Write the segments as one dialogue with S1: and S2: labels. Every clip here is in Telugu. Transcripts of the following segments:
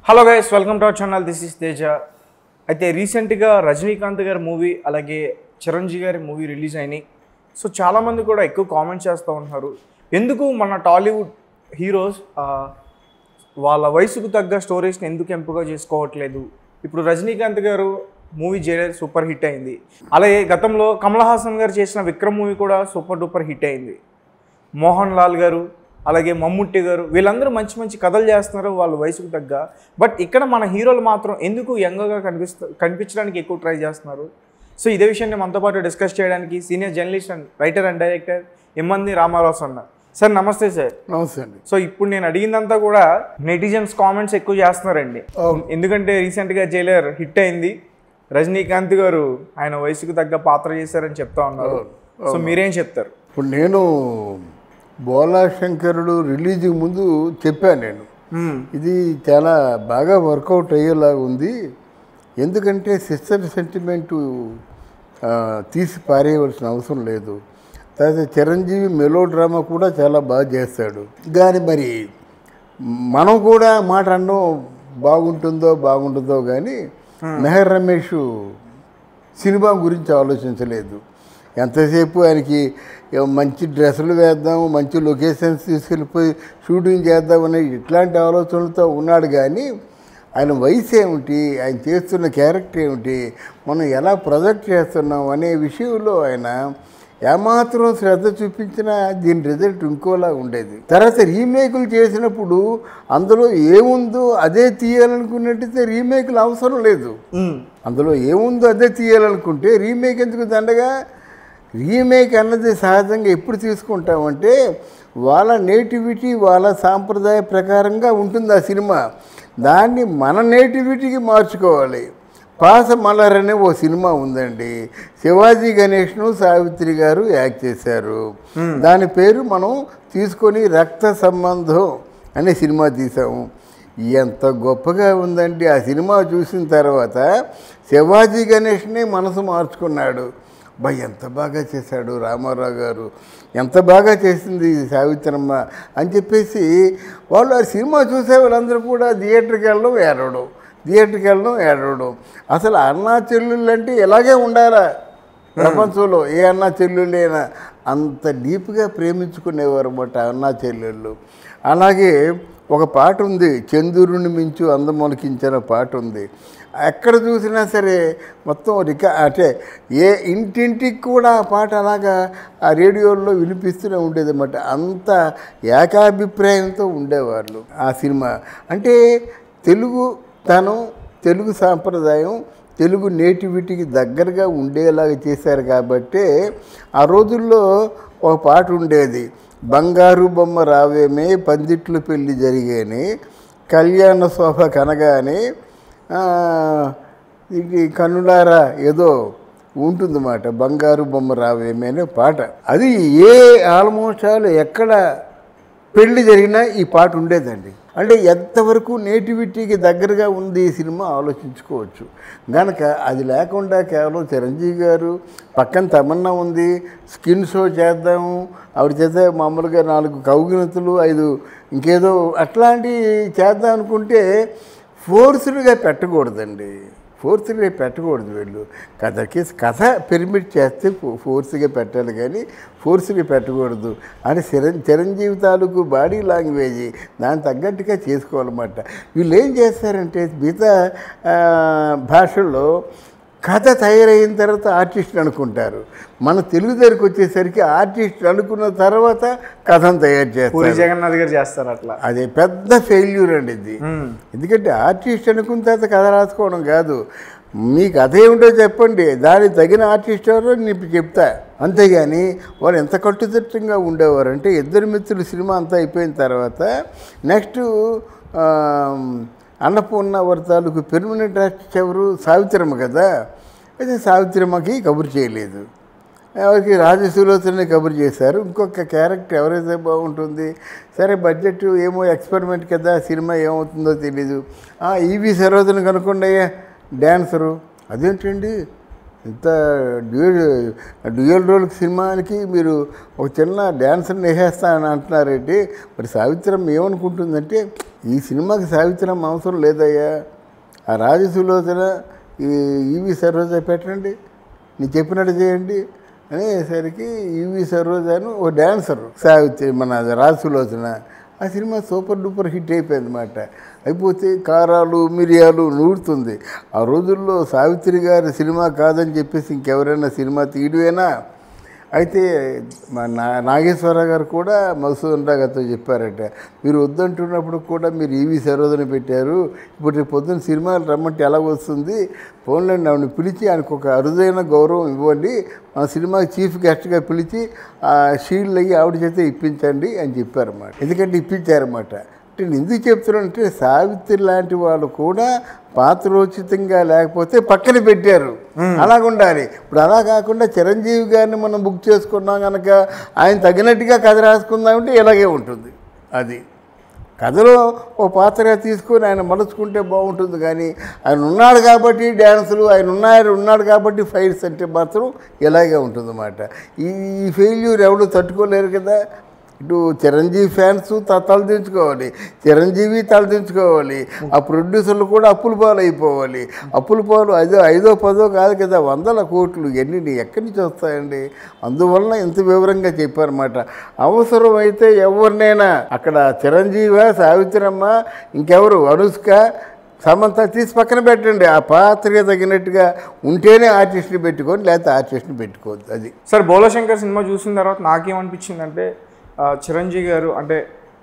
S1: Hello guys welcome to our channel this is Teja అయితే రీసెంట్గా రజనీకాంత్ గారి మూవీ అలాగే చిరంజీవి గారి మూవీ రిలీజ్ అయినాయి సో చాలామంది కూడా ఎక్కువ కామెంట్ చేస్తూ ఉంటున్నారు ఎందుకు మన టాలీవుడ్ హీరోస్ ఆ, వాళ్ళ వయసుకు తగ్గ స్టోరీస్ని ఎందుకు ఎంపిక చేసుకోవట్లేదు ఇప్పుడు రజనీకాంత్ గారు మూవీ జైలర్ సూపర్ హిట్ అయింది అలాగే గతంలో కమల్ హాసన్ గారు చేసిన విక్రమ్ మూవీ కూడా సూపర్ డూపర్ హిట్ అయింది మోహన్ లాల్ గారు అలాగే మమ్ముట్టి గారు వీళ్ళందరూ మంచి మంచి కథలు చేస్తున్నారు వాళ్ళ వయసుకు తగ్గ బట్ ఇక్కడ మన హీరోలు మాత్రం ఎందుకు యంగ్గా కనిపిస్తూ కనిపించడానికి ఎక్కువ ట్రై చేస్తున్నారు సో ఇదే విషయాన్ని మనతో పాటు డిస్కస్ చేయడానికి senior journalist and writer and director ఎమ్మంది రామారావు అన్న సార్ నమస్తే సార్
S2: నమస్తే అండి
S1: సో ఇప్పుడు నేను అడిగిందంతా కూడా నెటిజన్స్ కామెంట్స్ ఎక్కువ చేస్తున్నారండి ఎందుకంటే రీసెంట్గా జైలర్ హిట్ అయింది రజనీకాంత్ గారు ఆయన వయసుకు తగ్గ పాత్ర చేశారని చెప్తా ఉన్నారు సో మీరేం చెప్తారు
S2: ఇప్పుడు నేను బోలా శంకరుడు రిలీజ్ ముందు చెప్పాను నేను
S1: మ్మ్.
S2: ఇది చాలా బాగా వర్కౌట్ అయ్యేలా ఉంది ఎందుకంటే సిస్టర్ సెంటిమెంటు ఆ, తీసి పారేయవలసిన అవసరం లేదు తర్వాత చిరంజీవి మెలో డ్రామా కూడా చాలా బాగా చేస్తాడు కానీ మరి మనం కూడా మాట అనడం బాగుంటుందో బాగుంటుందో కానీ మెహర్ రమేష్ సినిమా గురించి ఆలోచించలేదు ఎంతసేపు ఆయనకి ఏ మంచి డ్రెస్సులు వేద్దాం మంచి లొకేషన్స్ తీసుకెళ్ళిపోయి షూటింగ్ చేద్దామనే ఇట్లాంటి ఆలోచనలతో ఉన్నాడు కానీ ఆయన వయసు ఏమిటి ఆయన చేస్తున్న క్యారెక్టర్ ఏమిటి మనం ఎలా ప్రొజెక్ట్ చేస్తున్నాం అనే విషయంలో ఆయన ఏమాత్రం శ్రద్ధ చూపించినా దీని రిజల్ట్ ఇంకోలా ఉండేది తర్వాత రీమేకులు చేసినప్పుడు అందులో ఏముందో అదే తీయాలనుకున్నట్టయితే రీమేకులు అవసరం లేదు
S1: మ్మ్.
S2: అందులో ఏముందో అదే తీయాలనుకుంటే రీమేక్ ఎందుకు దండగా రీమేక్ అన్నది సహజంగా ఎప్పుడు తీసుకుంటామంటే వాళ్ళ నేటివిటీ వాళ్ళ సాంప్రదాయ ప్రకారంగా ఉంటుంది ఆ సినిమా దాన్ని మన నేటివిటీకి మార్చుకోవాలి పాస మలర్ అనే ఓ సినిమా ఉందండి శివాజీ గణేష్ను సావిత్రి గారు యాక్ట్ చేశారు దాని పేరు మనం తీసుకొని రక్త సంబంధం అనే సినిమా తీసాము ఎంత గొప్పగా ఉందండి ఆ సినిమా చూసిన తర్వాత శివాజీ గణేష్నే మనసు మార్చుకున్నాడు బా ఎంత బాగా చేశాడు రామారావు గారు ఎంత బాగా చేసింది ఈ సావిత్రమ్మ అని చెప్పేసి వాళ్ళు ఆ సినిమా చూసే వాళ్ళందరూ కూడా థియేటర్కి వెళ్ళడం ఏడవడం థియేటర్కి వెళ్ళడం ఏడవడం అసలు అన్నా చెల్లెళ్ళు అంటే ఇలాగే ఉండాలా ప్రపంచంలో ఏ అన్నా చెల్లెళ్ళైనా అంత డీప్గా ప్రేమించుకునేవారు అన్నమాట అన్నా చెల్లెళ్ళు అలాగే ఒక పాట ఉంది చంద్రుని మించు అందమొలికించిన పాట ఉంది ఎక్కడ చూసినా సరే మొత్తం రికా అంటే ఏ ఇంటింటికి కూడా ఆ పాట అలాగా ఆ రేడియోలో వినిపిస్తూనే ఉండేది అన్నమాట అంత ఏకాభిప్రాయంతో ఉండేవాళ్ళు ఆ సినిమా అంటే తెలుగు తనం తెలుగు సాంప్రదాయం తెలుగు నేటివిటీకి దగ్గరగా ఉండేలాగా చేశారు కాబట్టి ఆ రోజుల్లో ఒక పాట ఉండేది బంగారు బొమ్మ రావేమే పందిట్లు పెళ్ళి జరిగేని కళ్యాణ శోభ కనగానే ఆ, ఇది కన్నులారా ఏదో ఉంటుందన్నమాట బంగారు బొమ్మ రావేమే అనే పాట అది ఏ ఆల్మోస్ట్ ఆల్ ఎక్కడ పెళ్లి జరిగినా ఈ పాట ఉండేదండి అంటే ఎంతవరకు నేటివిటీకి దగ్గరగా ఉంది ఈ సినిమా ఆలోచించుకోవచ్చు గనక అది లేకుండా కేవలం చిరంజీవి గారు పక్కన తమన్నా ఉంది స్కిన్ షో చేద్దాము ఆవిడ చేత మామూలుగా నాలుగు కౌగినతులు ఐదు ఇంకేదో అట్లాంటివి చేద్దాం అనుకుంటే ఫోర్స్డ్గా పెట్టకూడదండి ఫోర్స్గా పెట్టకూడదు వీళ్ళు కథకి కథ పెర్మిట్ చేస్తే ఫో- ఫోర్స్గా పెట్టాలి కానీ ఫోర్స్గా పెట్టకూడదు అని చిరం చిరంజీవి తాలూకు బాడీ లాంగ్వేజ్ దానికి తగ్గట్టుగా చేసుకోవాలన్నమాట వీళ్ళు ఏం చేస్తారంటే మిగతా ఆ, భాషల్లో కథ తయారైన తర్వాత ఆర్టిస్ట్ అనుకుంటారు మన తెలుగు దగ్గరికి వచ్చేసరికి ఆర్టిస్ట్ అనుకున్న తర్వాత కథను తయారు
S1: పూరి
S2: చేస్తారు
S1: జగన్నాథ్ గారు చేస్తారు అట్లా
S2: అదే పెద్ద ఫెయిల్యూర్ అండి ఇది
S1: మ్మ్.
S2: ఎందుకంటే ఆర్టిస్ట్ అనుకున్న తర్వాత కథ రాసుకోవడం కాదు మీ కథ ఏమిటో చెప్పండి దానికి తగిన ఆర్టిస్ట్ ఎవరో నేను చెప్తా అంతేగాని వారు ఎంత కట్టుదిట్టంగా ఉండేవారు అంటే ఇద్దరు మిత్రులు సినిమా అంతా అయిపోయిన తర్వాత నెక్స్ట్ అన్నపూర్ణ వర్తాలకు పెర్మనెంట్ ఆర్టిస్ట్ ఎవరు సావిత్రమ్మ కదా అయితే సావిత్రమ్మకి కబురు చేయలేదు ఎవరికి రాజసులోచన కబుర్ చేశారు ఇంకొక క్యారెక్టర్ ఎవరైతే బాగుంటుంది సరే బడ్జెట్ ఏమో ఎక్స్పెరిమెంట్ కదా సినిమా ఏమవుతుందో తెలీదు ఈవి సరోజన కనుకోండి అయ్యా డ్యాన్సరు అదేంటండి ఇంత డ్యూయల్ డ్యూయల్ రోల్ సినిమానికి మీరు ఒక చిన్న డ్యాన్సర్ని వేసేస్తా అని అంటున్నారేంటి మరి సావిత్రమ్మ ఏమనుకుంటుందంటే ఈ సినిమాకి సావిత్రమ్మ అవసరం లేదయ్యా ఆ రాజసులోచన ఈ ఈవి సరోజ పెట్టండి నేను చెప్పినట్టు చేయండి అనేసరికి ఈవి సరోజాను ఓ డ్యాన్సర్ సావిత్రి మన రాజసులోచన ఆ సినిమా సూపర్ డూపర్ హిట్ అయిపోయింది అనమాట అయిపోతే కారాలు మిరియాలు నూరుతుంది ఆ రోజుల్లో సావిత్రి గారి సినిమా కాదని చెప్పేసి ఇంకెవరైనా సినిమా తీయడమేనా అయితే మా నా నాగేశ్వరరావు గారు కూడా మధుసూదన్ రావు గారితో చెప్పారట మీరు వద్దంటున్నప్పుడు కూడా మీరు ఈవి సరోజన పెట్టారు ఇప్పుడు రేపు పొద్దున్న సినిమాలు రమ్మంటే ఎలా వస్తుంది ఫోన్లండి ఆవిడని పిలిచి ఆయనకు ఒక అరుదైన గౌరవం ఇవ్వండి మా సినిమాకి చీఫ్ గెస్ట్గా పిలిచి ఆ షీల్డ్ అయ్యి ఆవిడ చేత ఇప్పించండి అని చెప్పారన్నమాట ఎందుకంటే ఇప్పించారన్నమాట అంటే నేను ఎందుకు చెప్తున్నానంటే సావిత్రి లాంటి వాళ్ళు కూడా పాత్రోచితంగా లేకపోతే పక్కన పెట్టారు అలాగ ఉండాలి ఇప్పుడు అలా కాకుండా చిరంజీవి గారిని మనం బుక్ చేసుకున్నాం కనుక ఆయన తగినట్టుగా కథ రాసుకుందామంటే ఇలాగే ఉంటుంది అది కథలో ఓ పాత్రగా తీసుకొని ఆయన మలుచుకుంటే బాగుంటుంది కానీ ఆయన ఉన్నాడు కాబట్టి డ్యాన్సులు ఆయన ఉన్నారు ఉన్నాడు కాబట్టి ఫైట్స్ అంటే మాత్రం ఇలాగే ఉంటుంది అన్నమాట ఈ ఈ ఫెయిల్యూర్ ఎవరు తట్టుకోలేరు కదా ఇటు చిరంజీవి ఫ్యాన్స్ త- తలదించుకోవాలి చిరంజీవి తలదించుకోవాలి ఆ ప్రొడ్యూసర్లు కూడా అప్పుల పాలు అయిపోవాలి అప్పుల పాలు ఐదో ఐదో పదో కాదు కదా వందల కోట్లు ఎన్ని ఎక్కడి నుంచి వస్తాయండి అందువలన ఇంత వివరంగా చెప్పారన్నమాట అవసరమైతే ఎవరినైనా అక్కడ చిరంజీవి సావిత్రమ్మ ఇంకెవరు అనుష్క సమంత తీసి పక్కన పెట్టండి ఆ పాత్రకి తగినట్టుగా ఉంటేనే ఆర్టిస్ట్ని పెట్టుకొని లేకపోతే ఆర్టిస్ట్ని పెట్టుకోవద్దు అది
S1: సార్ బోలశంకర్ సినిమా చూసిన తర్వాత నాకేమనిపించింది అంటే చిరంజీవి గారు అంటే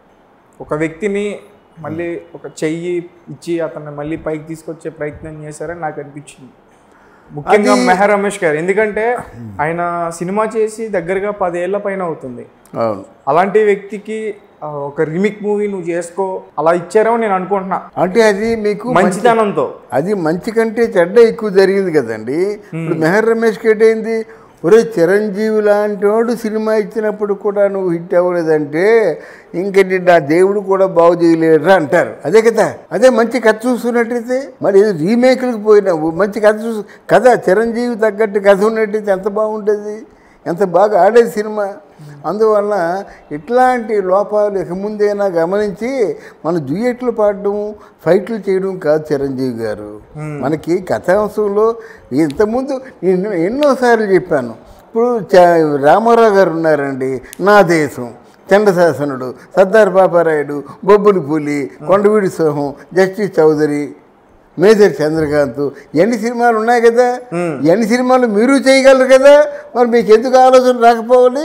S1: ఒక వ్యక్తిని మళ్ళీ ఒక చెయ్యి ఇచ్చి అతన్ని మళ్ళీ పైకి తీసుకొచ్చే ప్రయత్నం చేశారని నాకు అనిపించింది ముఖ్యంగా మెహర్ రమేష్ గారు ఎందుకంటే ఆయన సినిమా చేసి దగ్గరగా పదేళ్ల పైన అవుతుంది
S2: అవును
S1: అలాంటి వ్యక్తికి ఆ, ఒక రిమిక్ మూవీ నువ్వు చేసుకో అలా ఇచ్చారేమో నేను అనుకుంటున్నా
S2: అంటే అది మీకు
S1: మంచితనంతో
S2: అది మంచి కంటే చెడ్డ ఎక్కువ జరిగింది కదండి ఇప్పుడు మెహర్ రమేష్ ఏంది ఒరే చిరంజీవి లాంటి వాడు సినిమా ఇచ్చినప్పుడు కూడా నువ్వు హిట్ అవ్వలేదంటే ఇంకటి నా దేవుడు కూడా బాగు చేయలేడురా అంటారు అదే కదా అదే మంచి కథ చూస్తున్నట్టయితే మరి ఏదో రీమేక్లకు పోయినావు మంచి కథ చూసు కథ చిరంజీవి తగ్గట్టు కథ ఉన్నట్టయితే ఎంత బాగుంటుంది ఎంత బాగా ఆడేది సినిమా అందువల్ల ఇట్లాంటి లోపాలు ఇక ముందైనా గమనించి మన డ్యూయట్లు పాడడం ఫైట్లు చేయడం కాదు చిరంజీవి గారు మనకి కథాంశంలో ఇంతకుముందు నేను ఎన్నోసార్లు చెప్పాను ఇప్పుడు చ- రామారావు గారు ఉన్నారండి నా దేశం చండశాసనుడు సర్దార్ పాపారాయుడు బొబ్బులి పులి కొండవీడి సోహం జస్టిస్ చౌదరి మేజర్ చంద్రకాంత్ ఎన్ని సినిమాలు ఉన్నాయి కదా ఎన్ని సినిమాలు మీరు చేయగలరు కదా మరి మీకు ఎందుకు ఆలోచన రాకపోవాలి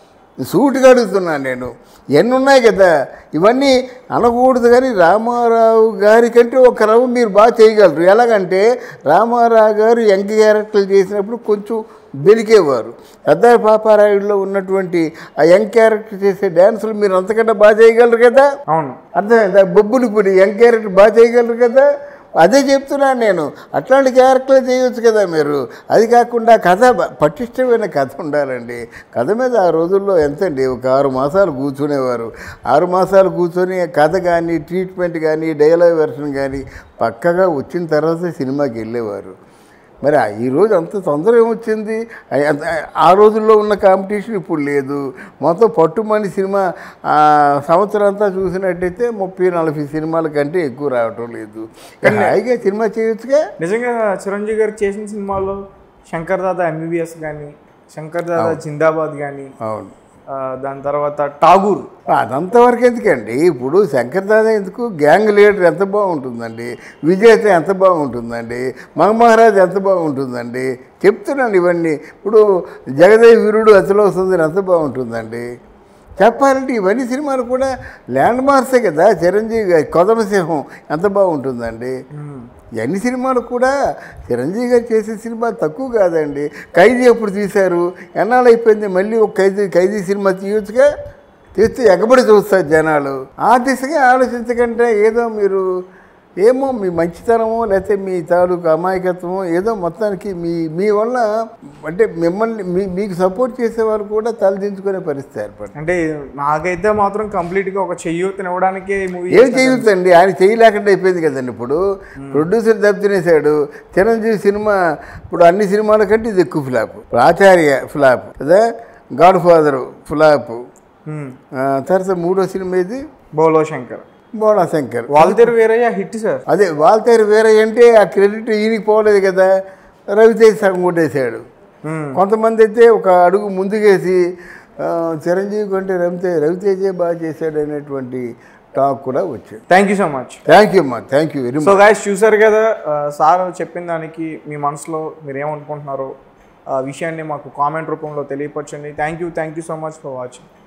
S2: సూటిగా అడుగుతున్నాను నేను ఎన్ని ఉన్నాయి కదా ఇవన్నీ అనకూడదు కానీ రామారావు గారి కంటే ఒక రవ్వ మీరు బాగా చేయగలరు ఎలాగంటే రామారావు గారు యంగ్ క్యారెక్టర్లు చేసినప్పుడు కొంచెం బెలికేవారు సర్దార్ పాపారాయుడులో ఉన్నటువంటి ఆ యంగ్ క్యారెక్టర్ చేసే డ్యాన్సులు మీరు అంతకంటే బాగా చేయగలరు కదా
S1: అవును
S2: అర్థమైందా బొబ్బులు పులి యంగ్ క్యారెక్టర్ బాగా చేయగలరు కదా అదే చెప్తున్నాను నేను అట్లాంటి క్యారెక్టర్లు చేయొచ్చు కదా మీరు అది కాకుండా కథ బ- పటిష్టమైన కథ ఉండాలండి కథ మీద ఆ రోజుల్లో ఎంతండి ఒక ఆరు మాసాలు కూర్చునేవారు ఆరు మాసాలు కూర్చొని కథ కానీ ట్రీట్మెంట్ కానీ డైలాగ్ వెర్షన్ కానీ పక్కగా వచ్చిన తర్వాత సినిమాకి వెళ్ళేవారు మరి ఆ- ఈ రోజు అంత తొందర ఏమొచ్చింది ఆ- అంత- ఆ రోజుల్లో ఉన్న కాంపిటీషన్ ఇప్పుడు లేదు మొత్తం పట్టుమని సినిమా ఆ, సంవత్సరం అంతా చూసినట్టయితే ముప్పై నలభై సినిమాల కంటే ఎక్కువ రావటం లేదు హాయిగా సినిమా చేయొచ్చుగా
S1: నిజంగా చిరంజీవి గారు చేసిన సినిమాలో శంకర్ దాదా ఎంబీబీఎస్ కానీ శంకర్ దాదా జిందాబాద్ కానీ
S2: అవును
S1: దాని తర్వాత ఠాగూర్
S2: అదంతవరకు ఎందుకండి ఇప్పుడు శంకర్ దాదా ఎందుకు గ్యాంగ్ లీడర్ ఎంత బాగుంటుందండి విజేత ఎంత బాగుంటుందండి మగమహారాజ్ ఎంత బాగుంటుందండి చెప్తున్నాను ఇవన్నీ ఇప్పుడు జగదేవి వీరుడు అసలు వస్తుంది ఎంత బాగుంటుందండి చెప్పాలంటే ఇవన్నీ సినిమాలు కూడా ల్యాండ్ మార్క్సే కదా చిరంజీవి గారి కొదమసింహం ఎంత బాగుంటుందండి ఇవన్నీ సినిమాలు కూడా చిరంజీవి గారు చేసే సినిమా తక్కువ కాదండి ఖైదీ ఎప్పుడు తీశారు ఎన్నాళ్ళు అయిపోయింది మళ్ళీ ఒక ఖైదీ ఖైదీ సినిమా తీయొచ్చుగా తీస్తే ఎగబడి చూస్తారు జనాలు ఆ దిశగా ఆలోచించకంటే ఏదో మీరు ఏమో మీ మంచితనమో లేకపోతే మీ తాలూకు అమాయకత్వమో ఏదో మొత్తానికి మీ మీ వల్ల అంటే మిమ్మల్ని మీ మీకు సపోర్ట్ చేసే వాళ్ళు కూడా తలదించుకునే పరిస్థితి ఏర్పడింది
S1: అంటే నాకైతే మాత్రం కంప్లీట్గా ఒక చెయ్యూతనివ్వడానికే ఈ మూవీ
S2: ఏం చేయొచ్చండి ఆయన చేయలేకుండా అయిపోయింది కదండి ఇప్పుడు ప్రొడ్యూసర్ దెబ్బతినేశాడు చిరంజీవి సినిమా ఇప్పుడు అన్ని సినిమాల కంటే ఇది ఎక్కువ ఫ్లాప్ ఇప్పుడు ఆచార్య ఫ్లాప్ కదా గాడ్ ఫాదర్ ఫ్లాప్ తర్వాత మూడో సినిమా ఇది
S1: బోలో శంకర్
S2: బోడా శంకర్
S1: వాళ్ళిద్దరు వేరయ్య హిట్ సార్
S2: అదే వాల్తేరు వేరే అంటే ఆ క్రెడిట్ ఈయనకి పోలేదు కదా రవితేజ్ సగం కొట్టేశాడు కొంతమంది అయితే ఒక అడుగు ముందుకేసి ఆ, చిరంజీవి కంటే రవితే రవితేజే బాగా చేశాడు అనేటువంటి టాక్ కూడా వచ్చింది
S1: thank you so much
S2: thank you అమ్మా thank you very much
S1: so guys చూసారు కదా ఆ, సార్ చెప్పిన దానికి మీ మనసులో మీరు ఏమనుకుంటున్నారో ఆ విషయాన్ని మాకు కామెంట్ రూపంలో తెలియపరచండి thank you thank you so much for watching